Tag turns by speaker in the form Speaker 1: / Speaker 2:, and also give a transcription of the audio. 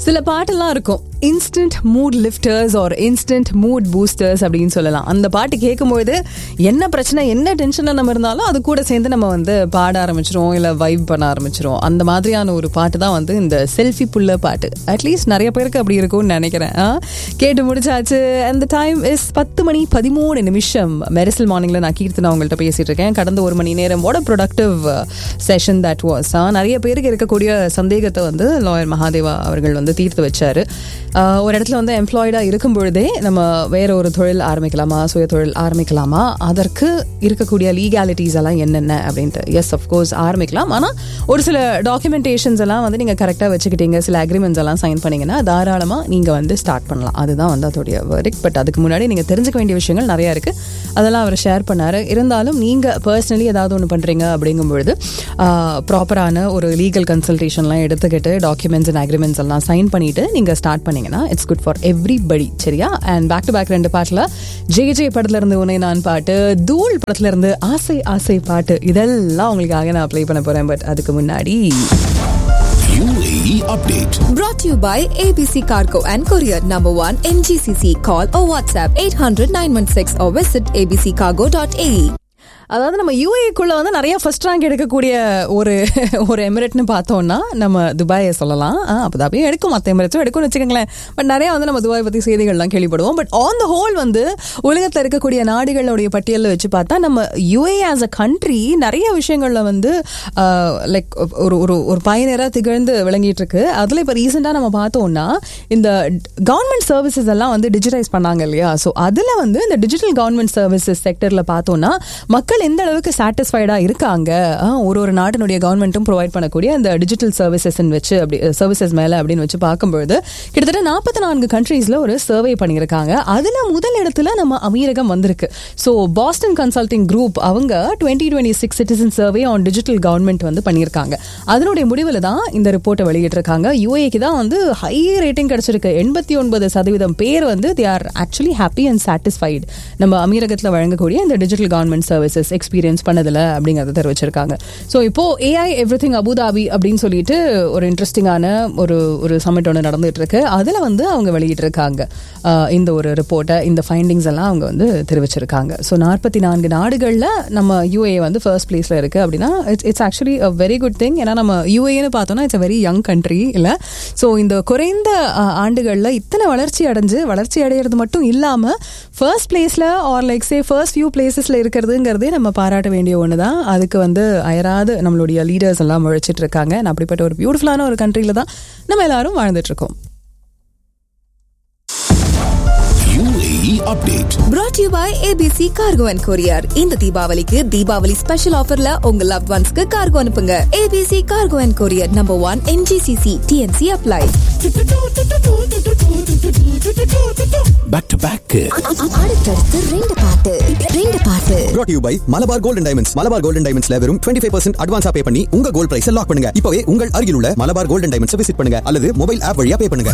Speaker 1: சில பாட்டெல்லாம் இருக்கும் instant mood lifters or instant mood boosters அப்படின்னு சொல்லலாம் அந்த பாட்டு கேட்கும்போது என்ன பிரச்சனை என்ன டென்ஷனில் நம்ம இருந்தாலும் அது கூட சேர்ந்து நம்ம வந்து பாட ஆரம்பிச்சிரும் இல்லை வைப் பண்ண ஆரம்பிச்சிரும் அந்த மாதிரியான ஒரு பாட்டு தான் வந்து இந்த செல்ஃபி புள்ள பாட்டு அட்லீஸ்ட் நிறைய பேருக்கு அப்படி இருக்கும்னு நினைக்கிறேன் ஆ? கேட்டு முடிச்சாச்சு அந்த டைம் இஸ் பத்து மணி பதிமூணு நிமிஷம் மெரிசல் மார்னிங்ல நான் கீர்த்தனா உங்கள்கிட்ட பேசிட்டு இருக்கேன் கடந்த ஒரு மணி நேரம் what productive session that was நிறைய பேருக்கு இருக்கக்கூடிய சந்தேகத்தை வந்து லாயர் மகாதேவா அவர்கள் வந்து தீர்த்து வச்சாரு ஆஹ் ஒரு இடத்துல வந்து எம்ப்ளாய்டாக இருக்கும் பொழுதே நம்ம வேற ஒரு தொழில் ஆரம்பிக்கலாமா சுய தொழில் ஆரம்பிக்கலாமா அதற்கு இருக்கக்கூடிய லீகாலிட்டிஸ் எல்லாம் என்னென்ன அப்படின்ட்டு எஸ் அஃப்கோர்ஸ் ஆரம்பிக்கலாம் ஆனால் ஒரு சில டாக்குமெண்டேஷன்ஸ் எல்லாம் வந்து நீங்கள் கரெக்டாக வச்சுக்கிட்டீங்க சில அக்ரிமெண்ட்ஸ் எல்லாம் சைன் பண்ணீங்கன்னா தாராளமாக நீங்கள் வந்து ஸ்டார்ட் பண்ணலாம் அதுதான் வந்து அதோடைய verdict பட் அதுக்கு முன்னாடி நீங்கள் தெரிஞ்சுக்க வேண்டிய விஷயங்கள் நிறையா இருக்குது அதெல்லாம் அவர் ஷேர் பண்ணாரு இருந்தாலும் நீங்கள் பர்சனலி ஏதாவது ஒன்று பண்ணுறீங்க அப்படிங்கும் பொழுது ப்ராப்பரான ஒரு லீகல் கன்சல்டேஷன்லாம் எடுத்துக்கிட்டு டாக்குமெண்ட்ஸ் அண்ட் அக்ரிமெண்ட்ஸ் எல்லாம் சைன் பண்ணிட்டு நீங்கள் ஸ்டார்ட் பண்ணீங்கன்னா இட்ஸ் குட் ஃபார் எவ்ரிபடி சரியா அண்ட் பேக் டு பேக் ரெண்டு பாட்டில் ஜே ஜே படத்துல இருந்து உன்னை நான் பாட்டு தூள் படத்துல இருந்து ஆசை ஆசை பாட்டு இதெல்லாம் உங்களுக்காக நான் ப்ளே பண்ண போறேன் பட் அதுக்கு முன்னாடி
Speaker 2: UAE update.
Speaker 3: Brought to you by ABC Cargo and Courier Number 1 MGCC. Call or WhatsApp 800 916 or visit abccargo.ae.
Speaker 1: அதாவது நம்ம யூஏக்குள்ள வந்து நிறைய ஃபர்ஸ்ட் ரேங்க் எடுக்கக்கூடிய ஒரு ஒரு எமிரேட்னு பார்த்தோம்னா நம்ம துபாயை சொல்லலாம் அப்போதாப்பியும் எடுக்கும் மற்ற எமிரேட்ஸும் எடுக்கும்னு வச்சுக்கோங்களேன் பட் நிறைய வந்து நம்ம துபாய் பற்றி செய்திகள்லாம் கேள்விப்படுவோம் பட் ஆன் த ஹோல் வந்து உலகத்தில் இருக்கக்கூடிய நாடுகளுடைய பட்டியலில் வச்சு பார்த்தா நம்ம யூஏ ஆஸ் அ கண்ட்ரி நிறைய விஷயங்களில் வந்து லைக் ஒரு ஒரு ஒரு பயனராக திகழ்ந்து விளங்கிட்டு இருக்கு அதில் இப்போ ரீசெண்டாக நம்ம பார்த்தோம்னா இந்த கவர்மெண்ட் சர்வீசஸ் எல்லாம் வந்து டிஜிட்டைஸ் பண்ணாங்க இல்லையா ஸோ அதில் வந்து இந்த டிஜிட்டல் கவர்மெண்ட் சர்வீசஸ் செக்டரில் பார்த்தோம்னா மக்கள் எந்த அளவுக்கு சாட்டிஸ்ஃபைடா இருக்காங்க ஆ, ஒரு ஒரு நாட்டினுடைய கவர்மெண்ட்டும் ப்ரொவைட் பண்ணக்கூடிய அந்த டிஜிட்டல் சர்வீசஸ் வச்சு அப்படி சர்வீசஸ் மேல அப்படின்னு வச்சு பார்க்கும்பொழுது கிட்டத்தட்ட நாற்பத்தி நான்கு கண்ட்ரீஸ்ல ஒரு சர்வே பண்ணியிருக்காங்க அதுல முதல் இடத்துல நம்ம அமீரகம் வந்திருக்கு ஸோ பாஸ்டன் கன்சல்டிங் குரூப் அவங்க twenty twenty six citizen survey on digital government வந்து பண்ணியிருக்காங்க அதனுடைய முடிவில் தான் இந்த ரிப்போர்ட்டை வெளியிட்டிருக்காங்க யூஏக்கு தான் வந்து ஹை ரேட்டிங் கிடைச்சிருக்கு எண்பத்தி ஒன்பது சதவீதம் பேர் வந்து they are actually happy and satisfied நம்ம அமீரகத்தில் வழங்கக்கூடிய இந்த டிஜிட்டல் கவர்மெண்ட் சர்வீசஸ் எக்ஸ்பீரியன்ஸ் பண்ணதில்ல அப்படிங்கறத தெரிவிச்சிருக்காங்க ஸோ இப்போ ஏஐ எவ்ரி திங் அபுதாபி அப்படின்னு சொல்லிட்டு ஒரு இன்ட்ரெஸ்டிங்கான ஒரு ஒரு சமிட் ஒன்று நடந்துட்டு இருக்கு அதில் வந்து அவங்க வெளியிட்டிருக்காங்க ஆஹ் இந்த ஒரு ரிப்போர்ட்டை இந்த ஃபைண்டிங்ஸ் எல்லாம் அவங்க வந்து தெரிவிச்சிருக்காங்க ஸோ நாற்பத்தி நான்கு நாடுகளில் நம்ம யூஏ வந்து ஃபர்ஸ்ட் பிளேஸில் இருக்கு அப்படின்னா it's it's actually a very good thing ஏன்னா நம்ம யூஏன்னு பார்த்தோம்னா it's a very young country இல்லை ஸோ இந்த குறைந்த ஆஹ், ஆண்டுகள்ல இத்தனை வளர்ச்சி அடைஞ்சு வளர்ச்சி அடையிறது மட்டும் இல்லாமல் ஃபர்ஸ்ட் பிளேஸில் or like say first few பிளேசஸில் இருக்கிறதுங்கிறதே நம்ம பாராட்ட வேண்டிய ஒன்று தான் அதுக்கு வந்து அயராது நம்மளுடைய லீடர்ஸ் எல்லாம் உழைச்சிட்டு இருக்காங்க நான் அப்படிப்பட்ட ஒரு பியூட்டிஃபுல்லான ஒரு கண்ட்ரியில் தான் நம்ம எல்லாரும் வாழ்ந்துட்டு இருக்கோம்
Speaker 2: UAE update.
Speaker 3: Brought to you by ABC Cargo and Courier. இந்த தீபாவளிக்கு தீபாவளி ஸ்பெஷல் ஆஃபர்ல உங்க லவ் ஒன்ஸ்க்கு கார்கோ அனுப்புங்க ABC Cargo and Courier Number 1 MGCC TNC apply.
Speaker 2: Back to back.
Speaker 3: அடுத்தடுத்து ரெண்டு பாட்டு ரெண்டு பாட்டு
Speaker 4: brought to you by Malabar golden diamonds Malabar golden டைமண்ட்ஸ்ல வெறும் 25% ஃபைவ் பர்சன்ட் அட்வான்ஸா பே பண்ணி உங்க கோல்ட் பிரைஸ் லாக் பண்ணுங்க இப்பவே உங்கள் அருகில் உள்ள மலபார் கோல்டன் டைமண்ட்ஸ் விசிட் பண்ணுங்க அல்லது மொபைல் ஆப் வழியா பே பண்ணுங்க